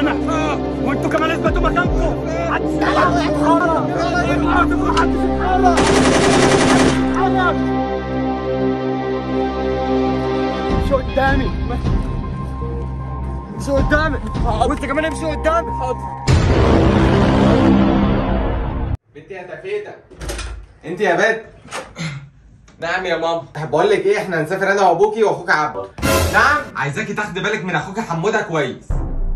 وانتوا كمان اثبتوا مكانكم محدش يتحرك محدش يتحرك امشي قدامي امشي قدامي وانت كمان امشي قدامي حاضر بنتي يا تفيدة انت يا بنت نعم يا ماما بقول لك ايه احنا هنسافر انا وابوكي واخوك عبد نعم عايزاكي تاخدي بالك من اخوك حموده كويس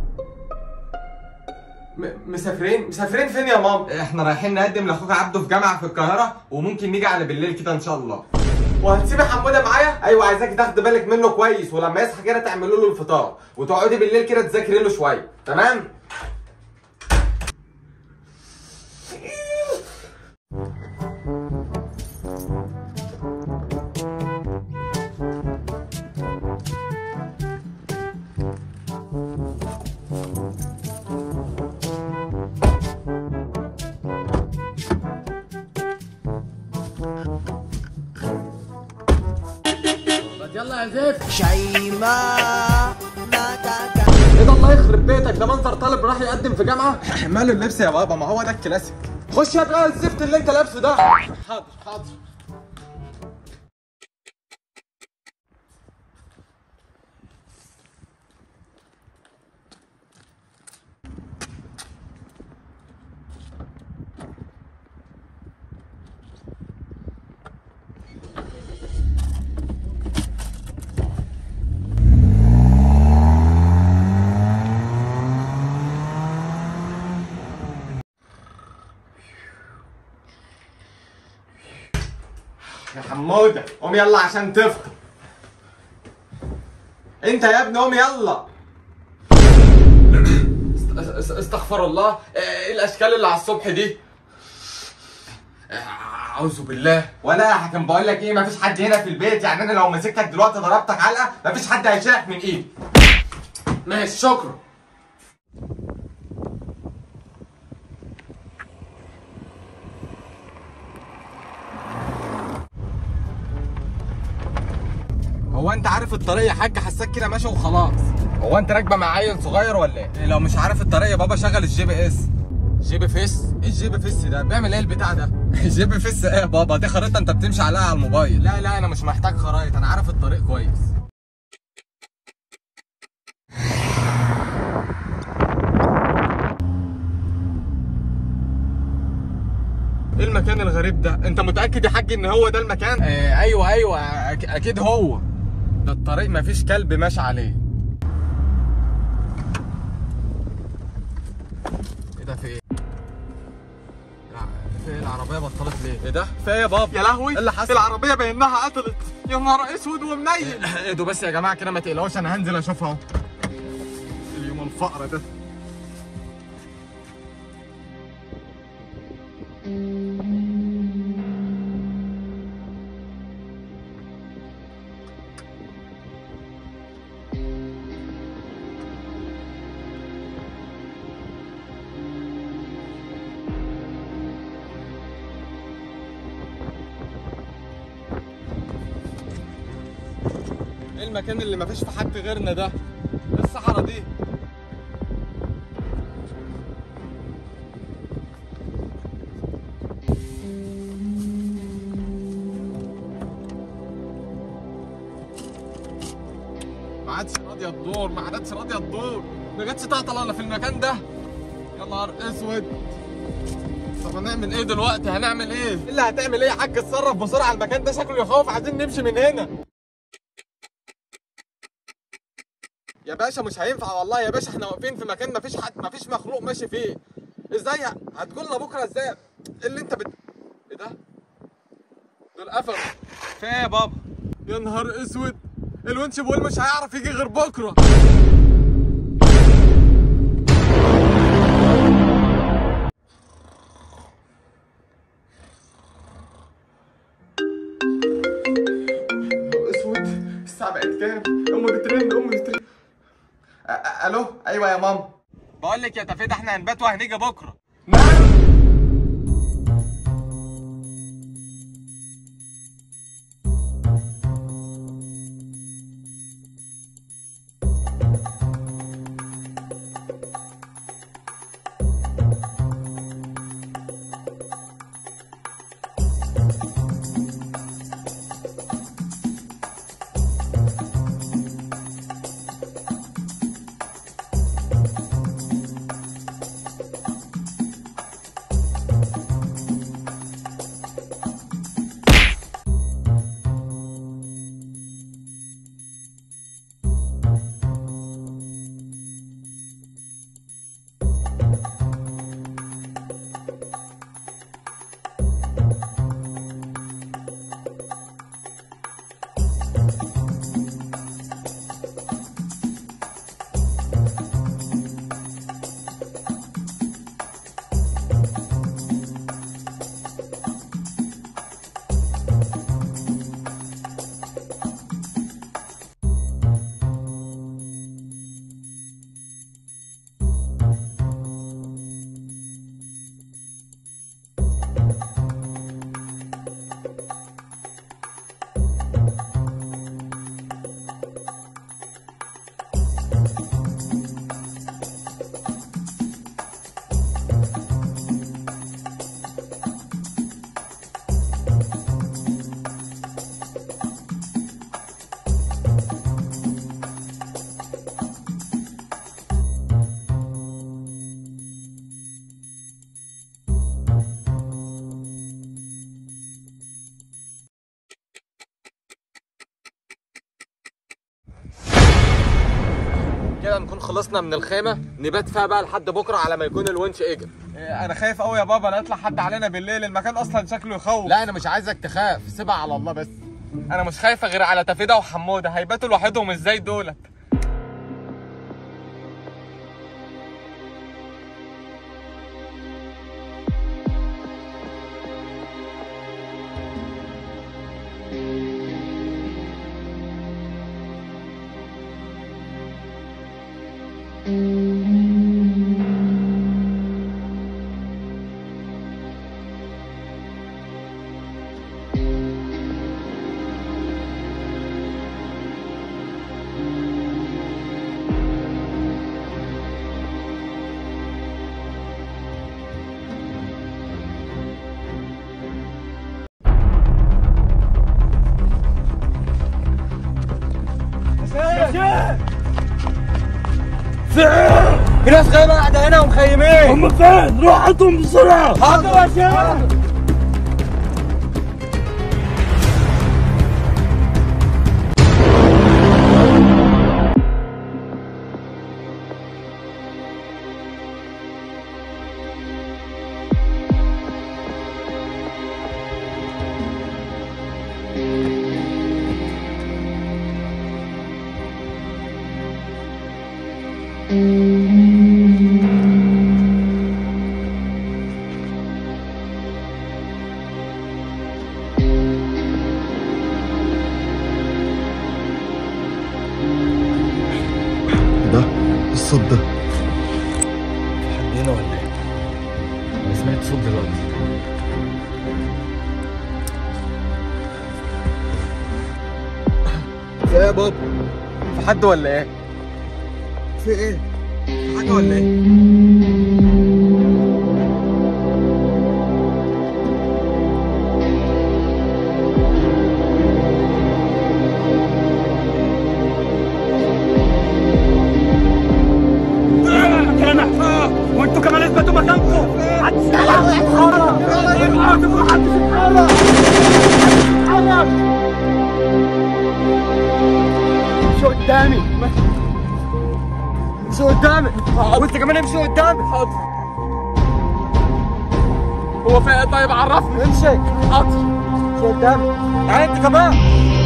م- مسافرين مسافرين فين يا ماما احنا رايحين نقدم لاخوك عبده في جامعه في القاهره وممكن نيجي على بالليل كده ان شاء الله وهتسيبي حموده معايا ايوه عايزاكي تاخدي بالك منه كويس ولما يصحى كده تعملوا له الفطار وتقعدي بالليل كده تذاكري له شويه تمام يلا يا زفت شيماء ناتاكا ايه ده الله يخرب بيتك ده منظر طالب راح يقدم في جامعه ماله اللبس يا بابا ما هو ده الكلاسيك خش يا بقى الزفت اللي انت لابسه ده حاضر حاضر يا حموده قوم يلا عشان تفطر انت يا ابني قوم يلا است- است- استغفر الله ايه الاشكال اللي على الصبح دي اعوذ بالله ولا كان بقول لك ايه مفيش حد هنا في البيت يعني انا لو مسكتك دلوقتي ضربتك علقه مفيش حد هيشيلك من ايدي ماشي شكرا هو انت عارف الطريق يا حاج حساك كده ماشي وخلاص هو انت راكبه مع عيل صغير ولا ايه لو مش عارف الطريق يا بابا شغل الجي بي اس جي بي فيس ايه الجي بي فيس ده بيعمل ايه البتاع ده جي بي فيس ايه يا بابا دي خريطه انت بتمشي عليها على الموبايل لا لا انا مش محتاج خرايط انا عارف الطريق كويس ايه المكان الغريب ده انت متاكد يا حاج ان هو ده المكان آه ايوه ايوه أك- اكيد هو ده الطريق مفيش كلب ماشي عليه ايه ده في ايه لا، في ايه العربيه بطلت ليه ايه ده في ايه يا بابا يا لهوي ايه اللي حصل العربيه بينها عطلت يا نهار اسود ومنيل اهدوا بس يا جماعه كده ما تقلقوش انا هنزل اشوفها اهو اليوم الفقر ده ايه المكان اللي مفيش في حد غيرنا ده؟ ايه الصحراء دي؟ ما عادش راضية تدور ما عادتش راضية تدور ما جاتش تعطل الا في المكان ده يا نهار اسود طب هنعمل ايه دلوقتي هنعمل ايه؟ ايه اللي هتعمل ايه يا حاج اتصرف بسرعة المكان ده شكله يخوف عايزين نمشي من هنا يا باشا مش هينفع والله يا باشا احنا واقفين في مكان مفيش حد مفيش مخلوق ماشي فيه ازاي هتقولنا بكره ازاي ايه اللي انت بت ايه ده دول قفلوا في ايه يا بابا يا نهار اسود الونش بيقول مش هيعرف يجي غير بكره اسود الساعه بقت كام امي بترن امي بترن أ- أ- الو ايوه يا ماما بقول لك يا تفيد احنا هنبات وهنيجي بكره نعم خلصنا من الخيمه نبات فيها بقى لحد بكره على ما يكون الونش اجى انا خايف قوي يا بابا لا يطلع حد علينا بالليل المكان اصلا شكله يخوف لا انا مش عايزك تخاف سيبها على الله بس انا مش خايفه غير على تفيده وحموده هيباتوا لوحدهم ازاي دولت في ناس خيمه قاعده هنا ومخيمين هم فين؟ روح حطهم بسرعة حاضر يا شيخ ده الصوت ده حد هنا ولا ايه؟ انا سمعت صوت دلوقتي في ايه يا بابا في حد ولا ايه؟ في ايه في حاجه ولا ايه؟ مكان احفاظ وانتوا كمان اثبتوا مكانكم هتسلم اتحرك اتحرك محدش يتحرك اتحرك امشي قدامي امشي قدامي وانت كمان امشي قدامي حاضر هو في ايه طيب عرفني امشي حاضر امشي قدامي تعالى انت كمان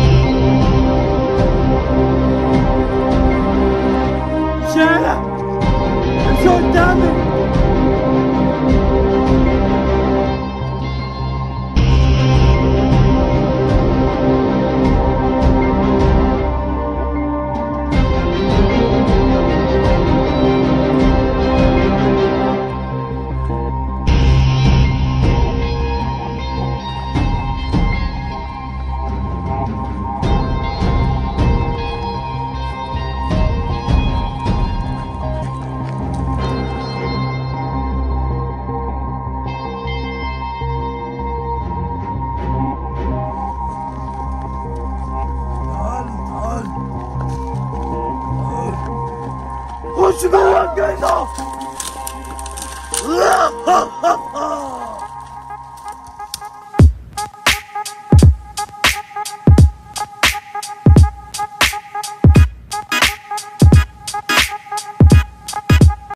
شارع امشي قدامي خش جوه الجنة